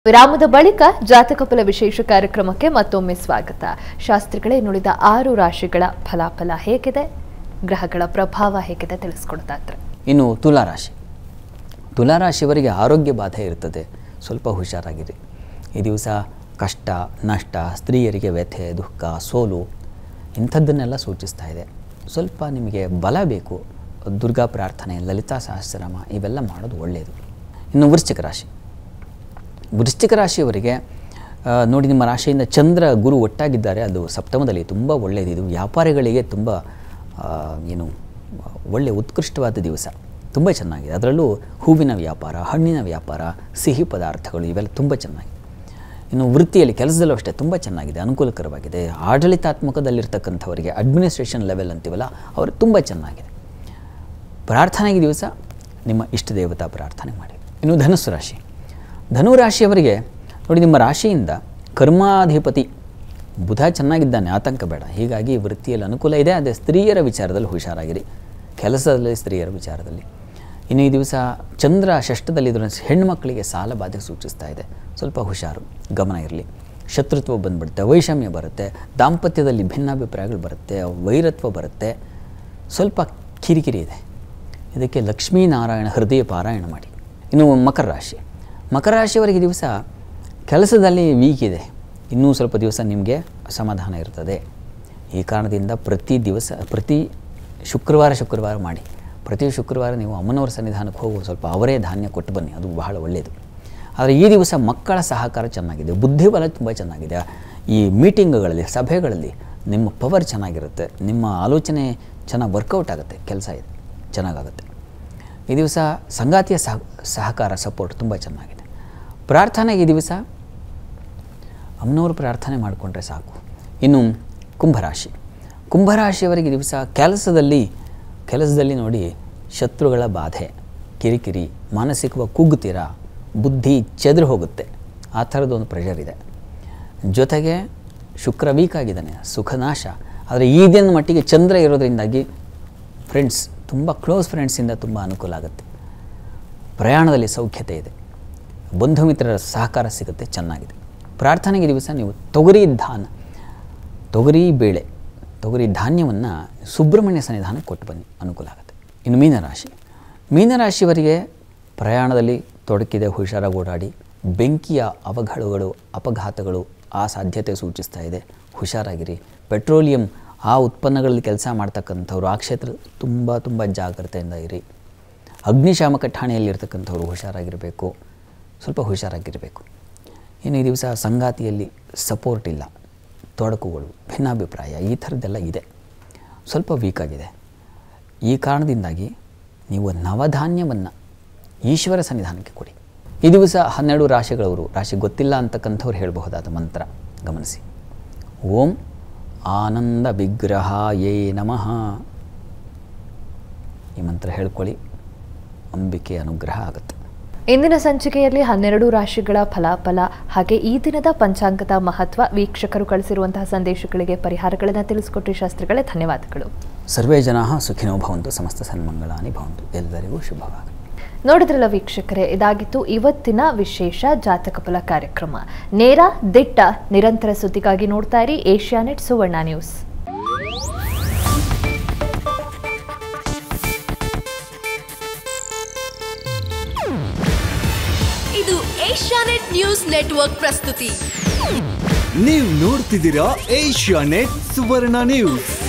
ವಿರಾಮದ ಬಳಿಕ ಜಾತಕಫಲ ವಿಶೇಷ ಕಾರ್ಯಕ್ರಮಕ್ಕೆ ಮತ್ತೊಮ್ಮೆ ಸ್ವಾಗತ ಶಾಸ್ತ್ರಿಗಳೇ ನುಡಿದ ಆರು ರಾಶಿಗಳ ಫಲಾಫಲ ಹೇಗಿದೆ ಗ್ರಹಗಳ ಪ್ರಭಾವ ಹೇಗಿದೆ ತಿಳಿಸ್ಕೊಡ್ತಾದ್ರೆ ಇನ್ನು ತುಲಾರಾಶಿ ತುಲಾರಾಶಿಯವರಿಗೆ ಆರೋಗ್ಯ ಬಾಧೆ ಇರ್ತದೆ ಸ್ವಲ್ಪ ಹುಷಾರಾಗಿರಿ ಈ ದಿವಸ ಕಷ್ಟ ನಷ್ಟ ಸ್ತ್ರೀಯರಿಗೆ ವ್ಯಥೆ ದುಃಖ ಸೋಲು ಇಂಥದ್ದನ್ನೆಲ್ಲ ಸೂಚಿಸ್ತಾ ಇದೆ ಸ್ವಲ್ಪ ನಿಮಗೆ ಬಲ ಬೇಕು ದುರ್ಗಾ ಪ್ರಾರ್ಥನೆ ಲಲಿತಾ ಸಹಸ್ರನಾಮ ಇವೆಲ್ಲ ಮಾಡೋದು ಒಳ್ಳೆಯದು ಇನ್ನು ವೃಶ್ಚಿಕ ರಾಶಿ ವೃಶ್ಚಿಕ ರಾಶಿಯವರಿಗೆ ಆ, ನೋಡಿ ನಿಮ್ಮ ರಾಶಿಯಿಂದ ಚಂದ್ರ ಗುರು ಒಟ್ಟಾಗಿದ್ದಾರೆ ಅದು ಸಪ್ತಮದಲ್ಲಿ ತುಂಬ ಒಳ್ಳೆಯದು ಇದು ವ್ಯಾಪಾರಿಗಳಿಗೆ ತುಂಬ ಆ, ಏನು ಒಳ್ಳೆಯ ಉತ್ಕೃಷ್ಟವಾದ ದಿವಸ ತುಂಬ ಚೆನ್ನಾಗಿದೆ ಅದರಲ್ಲೂ ಹೂವಿನ ವ್ಯಾಪಾರ ಹಣ್ಣಿನ ವ್ಯಾಪಾರ ಸಿಹಿ ಪದಾರ್ಥಗಳು ಇವೆಲ್ಲ ತುಂಬ ಚೆನ್ನಾಗಿದೆ ಇನ್ನು ವೃತ್ತಿಯಲ್ಲಿ ಕೆಲಸದಲ್ಲೂ ಅಷ್ಟೇ ತುಂಬ ಚೆನ್ನಾಗಿದೆ ಅನುಕೂಲಕರವಾಗಿದೆ ಆಡಳಿತಾತ್ಮಕದಲ್ಲಿರ್ತಕ್ಕಂಥವರಿಗೆ ಅಡ್ಮಿನಿಸ್ಟ್ರೇಷನ್ ಲೆವೆಲ್ ಅಂತೀವಲ್ಲ ಅವರು ತುಂಬ ಚೆನ್ನಾಗಿದೆ ಪ್ರಾರ್ಥನೆಗೆ ದಿವಸ ನಿಮ್ಮ ಇಷ್ಟ ದೇವತಾ ಪ್ರಾರ್ಥನೆ ಮಾಡಿ ಇನ್ನು ಧನುಸ್ಸು ರಾಶಿ ಧನು ರಾಶಿಯವರಿಗೆ ನೋಡಿ ನಿಮ್ಮ ರಾಶಿಯಿಂದ ಕರ್ಮಾಧಿಪತಿ ಬುಧ ಚೆನ್ನಾಗಿದ್ದಾನೆ ಆತಂಕ ಬೇಡ ಹೀಗಾಗಿ ವೃತ್ತಿಯಲ್ಲಿ ಅನುಕೂಲ ಇದೆ ಅದೇ ಸ್ತ್ರೀಯರ ವಿಚಾರದಲ್ಲಿ ಹುಷಾರಾಗಿರಿ ಕೆಲಸದಲ್ಲಿ ಸ್ತ್ರೀಯರ ವಿಚಾರದಲ್ಲಿ ಇನ್ನು ಈ ದಿವಸ ಚಂದ್ರ ಷಷ್ಠದಲ್ಲಿದ್ದರೆ ಹೆಣ್ಣುಮಕ್ಕಳಿಗೆ ಸಾಲ ಬಾಧೆ ಸೂಚಿಸ್ತಾ ಇದೆ ಸ್ವಲ್ಪ ಹುಷಾರು ಗಮನ ಇರಲಿ ಶತ್ರುತ್ವ ಬಂದ್ಬಿಡುತ್ತೆ ವೈಷಮ್ಯ ಬರುತ್ತೆ ದಾಂಪತ್ಯದಲ್ಲಿ ಭಿನ್ನಾಭಿಪ್ರಾಯಗಳು ಬರುತ್ತೆ ವೈರತ್ವ ಬರುತ್ತೆ ಸ್ವಲ್ಪ ಕಿರಿಕಿರಿ ಇದೆ ಇದಕ್ಕೆ ಲಕ್ಷ್ಮೀನಾರಾಯಣ ಹೃದಯ ಪಾರಾಯಣ ಮಾಡಿ ಇನ್ನು ಮಕರ ರಾಶಿ ಮಕರ ರಾಶಿಯವರಿಗೆ ಈ ದಿವಸ ಕೆಲಸದಲ್ಲಿ ವೀಕ್ ಇದೆ ಇನ್ನೂ ಸ್ವಲ್ಪ ದಿವಸ ನಿಮಗೆ ಅಸಮಾಧಾನ ಇರ್ತದೆ ಈ ಕಾರಣದಿಂದ ಪ್ರತಿ ದಿವಸ ಪ್ರತಿ ಶುಕ್ರವಾರ ಶುಕ್ರವಾರ ಮಾಡಿ ಪ್ರತಿ ಶುಕ್ರವಾರ ನೀವು ಅಮ್ಮನವರ ಸನ್ನಿಧಾನಕ್ಕೆ ಹೋಗುವ ಸ್ವಲ್ಪ ಅವರೇ ಧಾನ್ಯ ಕೊಟ್ಟು ಬನ್ನಿ ಅದು ಬಹಳ ಒಳ್ಳೆಯದು ಆದರೆ ಈ ದಿವಸ ಮಕ್ಕಳ ಸಹಕಾರ ಚೆನ್ನಾಗಿದೆ ಬುದ್ಧಿಬಲ ತುಂಬ ಚೆನ್ನಾಗಿದೆ ಈ ಮೀಟಿಂಗ್ಗಳಲ್ಲಿ ಸಭೆಗಳಲ್ಲಿ ನಿಮ್ಮ ಪವರ್ ಚೆನ್ನಾಗಿರುತ್ತೆ ನಿಮ್ಮ ಆಲೋಚನೆ ಚೆನ್ನಾಗಿ ವರ್ಕೌಟ್ ಆಗುತ್ತೆ ಕೆಲಸ ಇದೆ ಚೆನ್ನಾಗಾಗುತ್ತೆ ಈ ದಿವಸ ಸಂಗಾತಿಯ ಸಹ ಸಹಕಾರ ಸಪೋರ್ಟ್ ತುಂಬ ಚೆನ್ನಾಗಿದೆ ಪ್ರಾರ್ಥನೆಗೆ ಈ ದಿವಸ ಅಮ್ಮನವರು ಪ್ರಾರ್ಥನೆ ಮಾಡಿಕೊಂಡ್ರೆ ಸಾಕು ಇನ್ನು ಕುಂಭರಾಶಿ ಕುಂಭರಾಶಿಯವರಿಗೆ ಈ ದಿವಸ ಕೆಲಸದಲ್ಲಿ ಕೆಲಸದಲ್ಲಿ ನೋಡಿ ಶತ್ರುಗಳ ಬಾಧೆ ಕಿರಿಕಿರಿ ಮಾನಸಿಕವಾಗಿ ಕುಗ್ಗುತ್ತೀರಾ ಬುದ್ಧಿ ಚೆದ್ರು ಹೋಗುತ್ತೆ ಆ ಥರದ್ದೊಂದು ಪ್ರೆಷರ್ ಇದೆ ಜೊತೆಗೆ ಶುಕ್ರ ವೀಕ್ ಆಗಿದ್ದಾನೆ ಸುಖನಾಶ ಆದರೆ ಈ ದಿನ ಮಟ್ಟಿಗೆ ಚಂದ್ರ ಇರೋದ್ರಿಂದಾಗಿ ಫ್ರೆಂಡ್ಸ್ ತುಂಬ ಕ್ಲೋಸ್ ಫ್ರೆಂಡ್ಸಿಂದ ತುಂಬ ಅನುಕೂಲ ಆಗುತ್ತೆ ಪ್ರಯಾಣದಲ್ಲಿ ಸೌಖ್ಯತೆ ಇದೆ ಬಂಧು ಮಿತ್ರರ ಸಹಕಾರ ಸಿಗುತ್ತೆ ಚೆನ್ನಾಗಿದೆ ಪ್ರಾರ್ಥನೆಗೆ ದಿವಸ ನೀವು ತೊಗರಿ ಧಾನ ತೊಗರಿ ಬೇಳೆ ತೊಗರಿ ಧಾನ್ಯವನ್ನು ಸುಬ್ರಹ್ಮಣ್ಯ ಸನ್ನಿಧಾನಕ್ಕೆ ಕೊಟ್ಟು ಬನ್ನಿ ಅನುಕೂಲ ಆಗುತ್ತೆ ಇನ್ನು ಮೀನರಾಶಿ ಮೀನರಾಶಿಯವರಿಗೆ ಪ್ರಯಾಣದಲ್ಲಿ ತೊಡಕಿದೆ ಹುಷಾರಾಗಿ ಓಡಾಡಿ ಬೆಂಕಿಯ ಅವಘಡಗಳು ಅಪಘಾತಗಳು ಆ ಸಾಧ್ಯತೆ ಸೂಚಿಸ್ತಾ ಇದೆ ಹುಷಾರಾಗಿರಿ ಪೆಟ್ರೋಲಿಯಂ ಆ ಉತ್ಪನ್ನಗಳಲ್ಲಿ ಕೆಲಸ ಮಾಡ್ತಕ್ಕಂಥವ್ರು ಆ ಕ್ಷೇತ್ರ ತುಂಬ ತುಂಬ ಜಾಗ್ರತೆಯಿಂದ ಇರಿ ಅಗ್ನಿಶಾಮಕ ಠಾಣೆಯಲ್ಲಿರ್ತಕ್ಕಂಥವ್ರು ಹುಷಾರಾಗಿರಬೇಕು ಸ್ವಲ್ಪ ಹುಷಾರಾಗಿರಬೇಕು ಇನ್ನು ಈ ದಿವಸ ಸಂಗಾತಿಯಲ್ಲಿ ಸಪೋರ್ಟ್ ಇಲ್ಲ ತೊಡಕುಗಳು ಭಿನ್ನಾಭಿಪ್ರಾಯ ಈ ಥರದ್ದೆಲ್ಲ ಇದೆ ಸ್ವಲ್ಪ ವೀಕ್ ಆಗಿದೆ ಈ ಕಾರಣದಿಂದಾಗಿ ನೀವು ನವಧಾನ್ಯವನ್ನು ಈಶ್ವರ ಸನ್ನಿಧಾನಕ್ಕೆ ಕೊಡಿ ಈ ದಿವಸ ಹನ್ನೆರಡು ರಾಶಿಗಳವರು ರಾಶಿ ಗೊತ್ತಿಲ್ಲ ಅಂತಕ್ಕಂಥವ್ರು ಹೇಳಬಹುದಾದ ಮಂತ್ರ ಗಮನಿಸಿ ಓಂ ಆನಂದ ವಿಗ್ರಹಾಯೇ ನಮಃ ಈ ಮಂತ್ರ ಹೇಳ್ಕೊಳ್ಳಿ ಅಂಬಿಕೆ ಅನುಗ್ರಹ ಆಗುತ್ತೆ ಇಂದಿನ ಸಂಚಿಕೆಯಲ್ಲಿ ಹನ್ನೆರಡು ರಾಶಿಗಳ ಫಲಾಫಲ ಹಾಗೆ ಈ ದಿನದ ಪಂಚಾಂಗದ ಮಹತ್ವ ವೀಕ್ಷಕರು ಕಳಿಸಿರುವಂತಹ ಸಂದೇಶಗಳಿಗೆ ಪರಿಹಾರಗಳನ್ನು ತಿಳಿಸಿಕೊಟ್ರಿ ಶಾಸ್ತ್ರಿಗಳೇ ಧನ್ಯವಾದಗಳು ಸರ್ವೇ ಜನ ಸುಖಿನೋ ಭವಂತು ಸಮಸ್ತ ಸನ್ಮಂಗಳಾನಿ ಭವಂತು ಎಲ್ಲರಿಗೂ ಶುಭವಾಗಲಿ ನೋಡಿದ್ರಲ್ಲ ವೀಕ್ಷಕರೇ ಇದಾಗಿತ್ತು ಇವತ್ತಿನ ವಿಶೇಷ ಜಾತಕ ಫಲ ಕಾರ್ಯಕ್ರಮ ನೇರ ದಿಟ್ಟ ನಿರಂತರ ಸುದ್ದಿಗಾಗಿ ನೋಡ್ತಾ ಇರಿ ಏಷ್ಯಾನೆಟ್ ಸುವರ್ಣ ನ್ಯೂಸ್ ಇದು ಏಷ್ಯಾನೆಟ್ ನ್ಯೂಸ್ ನೆಟ್ವರ್ಕ್ ಪ್ರಸ್ತುತಿ ನೀವು ನೋಡ್ತಿದ್ದೀರಾ ಏಷ್ಯಾ ನೆಟ್ ಸುವರ್ಣ ನ್ಯೂಸ್